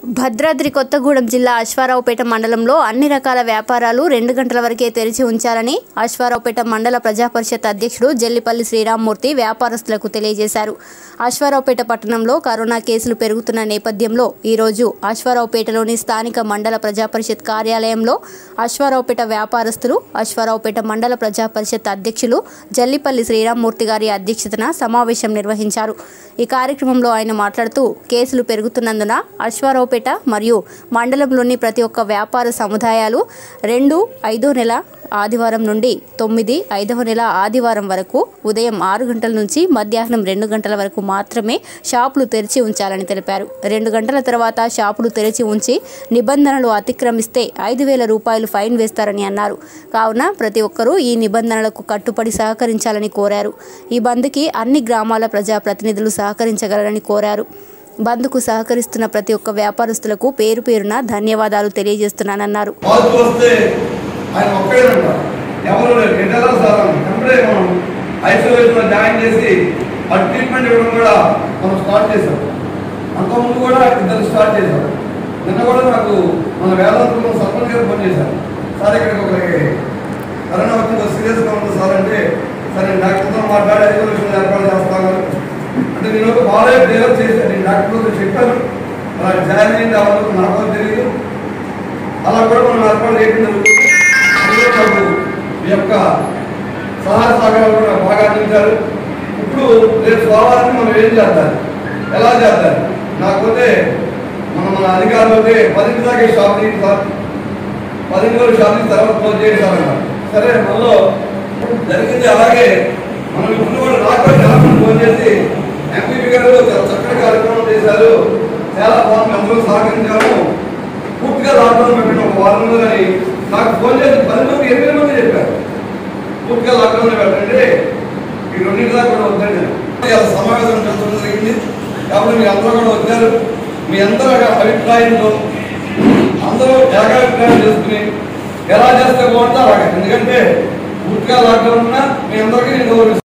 భద్రాద్రి కొత్తగూడెం జిల్లా అశ్వారావుపేట మండలంలో అన్ని రకాల వ్యాపారాలు రెండు గంటల వరకే తెరిచి ఉంచాలని అశ్వారావుపేట మండల ప్రజాపరిషత్ అధ్యక్షుడు జల్లిపల్లి శ్రీరామ్మూర్తి వ్యాపారస్తులకు తెలియజేశారు అశ్వారావుపేట పట్టణంలో కరోనా కేసులు పెరుగుతున్న నేపథ్యంలో ఈరోజు అశ్వారావుపేటలోని స్థానిక మండల ప్రజాపరిషత్ కార్యాలయంలో అశ్వారావుపేట వ్యాపారస్తులు అశ్వారావుపేట మండల ప్రజాపరిషత్ అధ్యక్షులు జల్లిపల్లి శ్రీరామ్మూర్తి గారి అధ్యక్షతన సమావేశం నిర్వహించారు ఈ కార్యక్రమంలో ఆయన మాట్లాడుతూ కేసులు పెరుగుతున్నందున అశ్వారావుపేట మరియు మండలంలోని ప్రతి ఒక్క వ్యాపార సముదాయాలు రెండు ఐదో నెల ఆదివారం నుండి తొమ్మిది ఐదవ నెల ఆదివారం వరకు ఉదయం ఆరు గంటల నుంచి మధ్యాహ్నం రెండు గంటల వరకు మాత్రమే షాపులు తెరిచి ఉంచాలని తెలిపారు రెండు గంటల తర్వాత షాపులు తెరిచి ఉంచి నిబంధనలు అతిక్రమిస్తే ఐదు వేల రూపాయలు ఫైన్ వేస్తారని అన్నారు కావున ప్రతి ఒక్కరూ ఈ నిబంధనలకు కట్టుబడి సహకరించాలని కోరారు ఈ బంద్కి అన్ని గ్రామాల ప్రజాప్రతినిధులు సహకరించగలరని కోరారు బంద్కు సహకరిస్తున్న ప్రతి ఒక్క వ్యాపారస్తులకు పేరు పేరున ధన్యవాదాలు తెలియజేస్తున్నానన్నారు పాజిటివ్ వస్తే ఆయన ఒక్కడేనంట ఎవరు లేరు ఎట్లా సార్ అని అప్పుడే మనం ఐసోలేషన్లో జాయిన్ చేసి ఆ ట్రీట్మెంట్ ఇవ్వడం కూడా మనం స్టార్ట్ చేసాం అంతకుముందు కూడా ఇద్దరు స్టార్ట్ చేశాం నిన్న కూడా నాకు మన వేదాంతంలో సర్పంచ్ గారు ఫోన్ చేశారు సార్ ఇక్కడికి ఒకరికి కరోనా వచ్చింది సీరియస్గా ఉంది సార్ అంటే సరే డాక్టర్తో మాట్లాడి ఐసోలేషన్ ఏర్పాటు చేస్తాను అంటే నేను ఒక బాగా డెవలప్ చేశాను నేను డాక్టర్తో చెప్పాను అలా జాయిన్ అయింది అవన్నీ నాకు తెలియదు అలా కూడా మనం ఏర్పాటు చేయడం జరుగుతుంది అందులో నాకు మీ యొక్క సహాయ సహకారాలు కూడా బాగా అందించారు ఇప్పుడు రేపు సోమవారం మనం ఏం చేద్దాం ఎలా చేద్దాం నాకపోతే మన మన అధికారులు అయితే పదింటి దాకా షాప్ తీయండి సార్ పదింటి వరకు షాప్ తీసి తర్వాత క్లోజ్ చేయండి సార్ అన్నారు సరే మనలో జరిగింది అలాగే మనం ఇప్పుడు కూడా నాకు కూడా చాలా మంది ఫోన్ చేసి ఎంపీపీ గారు చాలా చక్కటి కార్యక్రమం చేశారు చాలా బాగుంది అందరూ సహకరించాము పూర్తిగా లాక్డౌన్ పెట్టిన ఒక వారంలో కానీ నాకు ఫోన్ చేసి పది మంది ఎనిమిది మంది చెప్పారు పూర్తిగా లాక్డౌన్ పెట్టండి ఈ రెండింటి దాకా కూడా వద్దండి ఇలా సమావేశం జరుగుతుంది జరిగింది కాబట్టి మీ అందరూ కూడా వచ్చారు మీ అందరూ అభిప్రాయంతో అందరూ ఏకాభిప్రాయం చేసుకుని ఎలా చేస్తే బాగుంటుందో అలాగే ఎందుకంటే పూర్తిగా లాక్డౌన్ ఉన్నా మీ అందరికీ నేను గౌరవిస్తాను